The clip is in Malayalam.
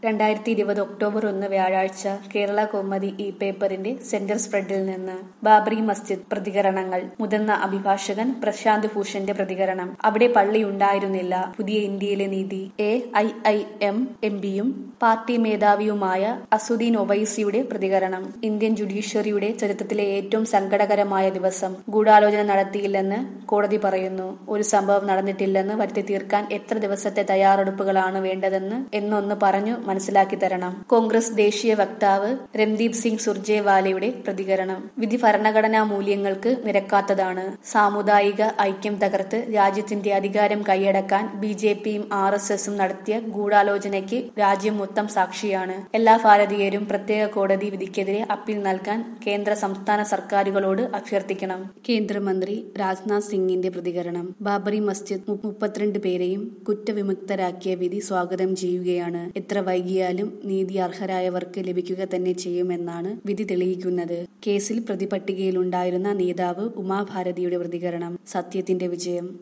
രണ്ടായിരത്തി ഇരുപത് ഒക്ടോബർ ഒന്ന് വ്യാഴാഴ്ച കേരള കൗമുദി ഇ പേപ്പറിന്റെ സെന്റർ സ്പ്രെഡിൽ നിന്ന് ബാബറി മസ്ജിദ് പ്രതികരണങ്ങൾ മുതിർന്ന അഭിഭാഷകൻ പ്രശാന്ത് ഭൂഷന്റെ പ്രതികരണം അവിടെ പള്ളി ഉണ്ടായിരുന്നില്ല പുതിയ ഇന്ത്യയിലെ നീതി A I I M M പിയും പാർട്ടി മേധാവിയുമായ അസുദ്ദീൻ ഒവൈസിയുടെ പ്രതികരണം ഇന്ത്യൻ ജുഡീഷ്യറിയുടെ ചരിത്രത്തിലെ ഏറ്റവും സങ്കടകരമായ ദിവസം ഗൂഢാലോചന നടത്തിയില്ലെന്ന് കോടതി പറയുന്നു ഒരു സംഭവം നടന്നിട്ടില്ലെന്ന് വരുത്തി തീർക്കാൻ എത്ര ദിവസത്തെ തയ്യാറെടുപ്പുകളാണ് വേണ്ടതെന്ന് എന്നൊന്ന് പറഞ്ഞു മനസ്സിലാക്കി തരണം കോൺഗ്രസ് ദേശീയ വക്താവ് രൺദീപ് സിംഗ് സുർജേവാലയുടെ പ്രതികരണം വിധി ഭരണഘടനാ മൂല്യങ്ങൾക്ക് നിരക്കാത്തതാണ് സാമുദായിക ഐക്യം തകർത്ത് രാജ്യത്തിന്റെ അധികാരം കൈയടക്കാൻ ബി ജെ പിയും ആർ എസ് എസും നടത്തിയ ഗൂഢാലോചനയ്ക്ക് രാജ്യം മൊത്തം സാക്ഷിയാണ് എല്ലാ ഭാരതീയരും പ്രത്യേക കോടതി വിധിക്കെതിരെ അപ്പീൽ നൽകാൻ കേന്ദ്ര സംസ്ഥാന സർക്കാരുകളോട് അഭ്യർത്ഥിക്കണം കേന്ദ്രമന്ത്രി രാജ്നാഥ് സിംഗിന്റെ പ്രതികരണം ബാബറി മസ്ജിദ് മു- മുപ്പത്തിരണ്ട് പേരെയും കുറ്റവിമുക്തരാക്കിയ വിധി സ്വാഗതം ചെയ്യുകയാണ് എത്ര വൈകിയാലും നീതി അർഹരായവർക്ക് ലഭിക്കുക തന്നെ ചെയ്യുമെന്നാണ് വിധി തെളിയിക്കുന്നത് കേസിൽ പ്രതിപട്ടികയിലുണ്ടായിരുന്ന നേതാവ് ഉമാഭാരതിയുടെ പ്രതികരണം സത്യത്തിന്റെ വിജയം